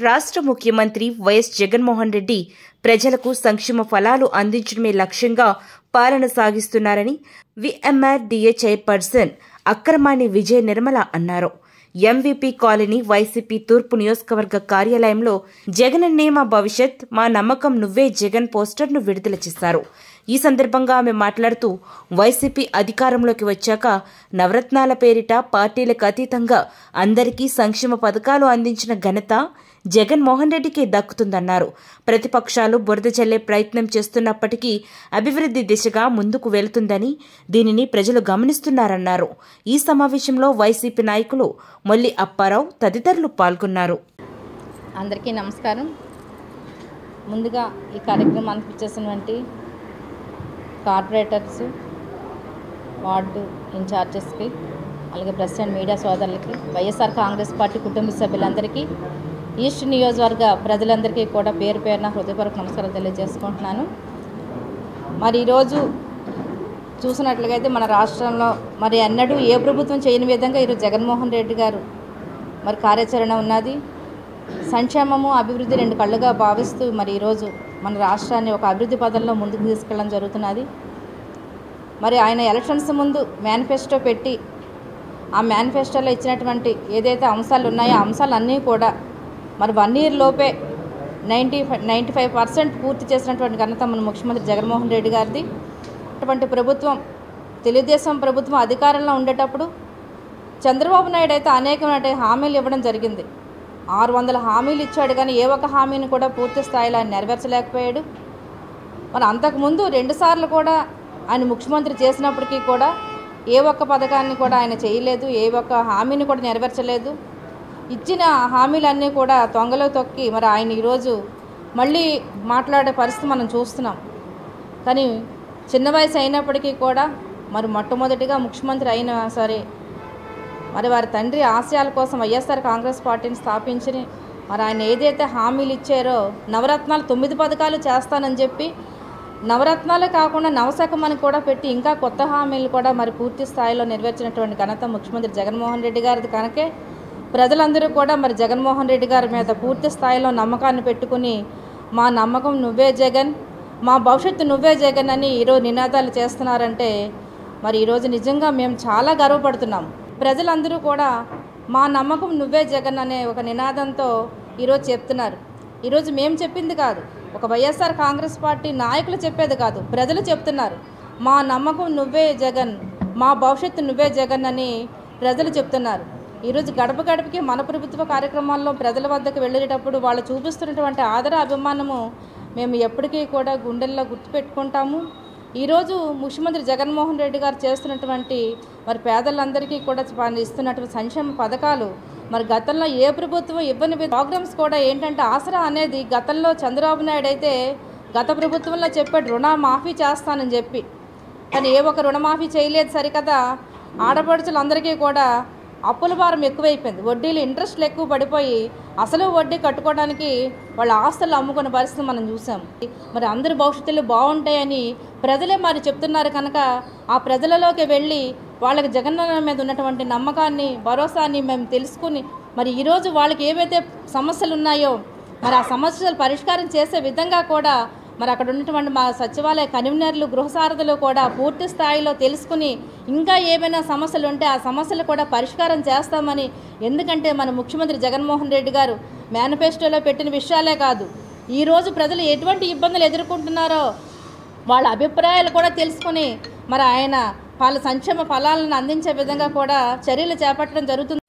రాష్ట్ర ముఖ్యమంత్రి వైఎస్ జగన్మోహన్ రెడ్డి ప్రజలకు సంక్షేమ ఫలాలు అందించడమే లక్ష్యంగా పాలన సాగిస్తున్నారని విఎంఆర్ డిఏ చైర్పర్సన్ అక్రమాణి విజయ నిర్మల అన్నారు ఎంవీపీ కాలనీ వైసీపీ తూర్పు నియోజకవర్గ కార్యాలయంలో జగనన్నే మా భవిష్యత్ మా నమ్మకం నువ్వే జగన్ పోస్టర్ను విడుదల చేశారు ఈ సందర్భంగా ఆమె మాట్లాడుతూ వైసీపీ అధికారంలోకి వచ్చాక నవరత్నాల పేరిట పార్టీలకు అతీతంగా అందరికీ సంక్షేమ పథకాలు అందించిన ఘనత జగన్మోహన్ రెడ్డికి దక్కుతుందన్నారు ప్రతిపక్షాలు బురద చల్లే ప్రయత్నం చేస్తున్నప్పటికీ అభివృద్ధి దిశగా ముందుకు వెళుతుందని దీనిని ప్రజలు గమనిస్తున్నారన్నారు ఈ సమావేశంలో వైసీపీ నాయకులు మొల్లి అప్పారావు తదితరులు పాల్గొన్నారు అందరికీ నమస్కారం ముందుగా ఈ కార్యక్రమానికి ఇచ్చేసినటువంటి కార్పొరేటర్స్ వార్డు ఇన్ఛార్జెస్కి అలాగే ప్రెస్ అండ్ మీడియా సోదరులకి వైఎస్ఆర్ కాంగ్రెస్ పార్టీ కుటుంబ సభ్యులందరికీ ఈస్ట్ నియోజకవర్గ ప్రజలందరికీ కూడా పేరు పేరున హృదయపూర్వక నమస్కారం తెలియజేసుకుంటున్నాను మరి ఈరోజు చూసినట్లుగా అయితే మన రాష్ట్రంలో మరి ఎన్నడూ ఏ ప్రభుత్వం చేయని విధంగా ఈరోజు జగన్మోహన్ రెడ్డి గారు మరి కార్యాచరణ ఉన్నది సంక్షేమము అభివృద్ధి రెండు కళ్ళుగా భావిస్తూ మరి ఈరోజు మన రాష్ట్రాన్ని ఒక అభివృద్ధి పదంలో ముందుకు తీసుకెళ్ళడం జరుగుతున్నది మరి ఆయన ఎలక్షన్స్ ముందు మేనిఫెస్టో పెట్టి ఆ మేనిఫెస్టోలో ఇచ్చినటువంటి ఏదైతే అంశాలు ఉన్నాయో ఆ అంశాలన్నీ కూడా మరి వన్ ఇయర్ లోపే ninety five ninety five percent పూర్తి చేసినటువంటి ఘనత మన ముఖ్యమంత్రి జగన్మోహన్ రెడ్డి గారిది అటువంటి ప్రభుత్వం తెలుగుదేశం ప్రభుత్వం అధికారంలో ఉండేటప్పుడు చంద్రబాబు నాయుడు అయితే అనేకమైన హామీలు ఇవ్వడం జరిగింది ఆరు వందల హామీలు ఇచ్చాడు కానీ ఏ ఒక్క హామీని కూడా పూర్తి స్థాయిలో ఆయన నెరవేర్చలేకపోయాడు మరి అంతకుముందు రెండుసార్లు కూడా ఆయన ముఖ్యమంత్రి చేసినప్పటికీ కూడా ఏ ఒక్క పథకాన్ని కూడా ఆయన చేయలేదు ఏ ఒక్క హామీని కూడా నెరవేర్చలేదు ఇచ్చిన హామీలన్నీ కూడా తొంగలో తొక్కి మరి ఆయన ఈరోజు మళ్ళీ మాట్లాడే పరిస్థితి మనం చూస్తున్నాం కానీ చిన్న వయసు అయినప్పటికీ కూడా మరి మొట్టమొదటిగా ముఖ్యమంత్రి అయినా సరే మరి వారి తండ్రి ఆశయాల కోసం వైఎస్ఆర్ కాంగ్రెస్ పార్టీని స్థాపించి మరి ఆయన ఏదైతే హామీలు ఇచ్చారో నవరత్నాలు తొమ్మిది పథకాలు చేస్తానని చెప్పి నవరత్నాలే కాకుండా నవశకమని కూడా పెట్టి ఇంకా కొత్త హామీలు కూడా మరి పూర్తి స్థాయిలో నెరవేర్చినటువంటి ఘనత ముఖ్యమంత్రి జగన్మోహన్ రెడ్డి గారిది కనుకే ప్రజలందరూ కూడా మరి జగన్మోహన్ రెడ్డి గారి మీద పూర్తి స్థాయిలో నమ్మకాన్ని పెట్టుకుని మా నమ్మకం నువ్వే జగన్ మా భవిష్యత్తు నువ్వే జగన్ అని ఈరోజు నినాదాలు చేస్తున్నారంటే మరి ఈరోజు నిజంగా మేము చాలా గర్వపడుతున్నాం ప్రజలందరూ కూడా మా నమ్మకం నువ్వే జగన్ అనే ఒక నినాదంతో ఈరోజు చెప్తున్నారు ఈరోజు మేము చెప్పింది కాదు ఒక వైఎస్ఆర్ కాంగ్రెస్ పార్టీ నాయకులు చెప్పేది కాదు ప్రజలు చెప్తున్నారు మా నమ్మకం నువ్వే జగన్ మా భవిష్యత్తు నువ్వే జగన్ అని ప్రజలు చెప్తున్నారు ఈరోజు గడప గడపకి మన ప్రభుత్వ కార్యక్రమాల్లో ప్రజల వద్దకు వెళ్ళేటప్పుడు వాళ్ళు చూపిస్తున్నటువంటి ఆదర అభిమానము మేము ఎప్పటికీ కూడా గుండెల్లో గుర్తుపెట్టుకుంటాము ఈరోజు ముఖ్యమంత్రి జగన్మోహన్ రెడ్డి గారు చేస్తున్నటువంటి మరి పేదలందరికీ కూడా ప- ఇస్తున్నటువంటి సంక్షేమ పథకాలు మరి గతంలో ఏ ప్రభుత్వం ఇవ్వని వి- ప్రోగ్రామ్స్ కూడా ఏంటంటే ఆసరా అనేది గతంలో చంద్రబాబు నాయుడు అయితే గత ప్రభుత్వంలో చెప్పాడు రుణ మాఫీ చేస్తానని చెప్పి కానీ ఏ ఒక్క రుణమాఫీ చేయలేదు సరికదా ఆడపడుచులందరికీ కూడా అప్పుల భారం ఎక్కువైపోయింది వడ్డీలు ఇంట్రెస్ట్లు ఎక్కువ పడిపోయి అసలు వడ్డీ కట్టుకోవడానికి వాళ్ళ ఆస్తులు అమ్ముకున్న పరిస్థితి మనం చూసాం మరి అందరి భవిష్యత్తులు బాగుంటాయని ప్రజలే మరి చెప్తున్నారు కనుక ఆ ప్రజలలోకి వెళ్ళి వాళ్ళకి జగనన్న మీద ఉన్నటువంటి నమ్మకాన్ని భరోసాని మేము తెలుసుకుని మరి ఈరోజు వాళ్ళకి ఏవైతే సమస్యలు ఉన్నాయో మరి ఆ సమస్యలు పరిష్కారం చేసే విధంగా కూడా మరి అక్కడ ఉన్నటువంటి మా సచివాలయ కన్వీనర్లు గృహసారథులు కూడా పూర్తి స్థాయిలో తెలుసుకుని ఇంకా ఏమైనా సమస్యలు ఉంటే ఆ సమస్యలు కూడా పరిష్కారం చేస్తామని ఎందుకంటే మన ముఖ్యమంత్రి జగన్మోహన్ రెడ్డి గారు మేనిఫెస్టోలో పెట్టిన విషయాలే కాదు ఈరోజు ప్రజలు ఎటువంటి ఇబ్బందులు ఎదుర్కొంటున్నారో వాళ్ళ అభిప్రాయాలు కూడా తెలుసుకొని మరి ఆయన వాళ్ళ సంక్షేమ ఫలాలను అందించే విధంగా కూడా చర్యలు చేపట్టడం జరుగుతుంది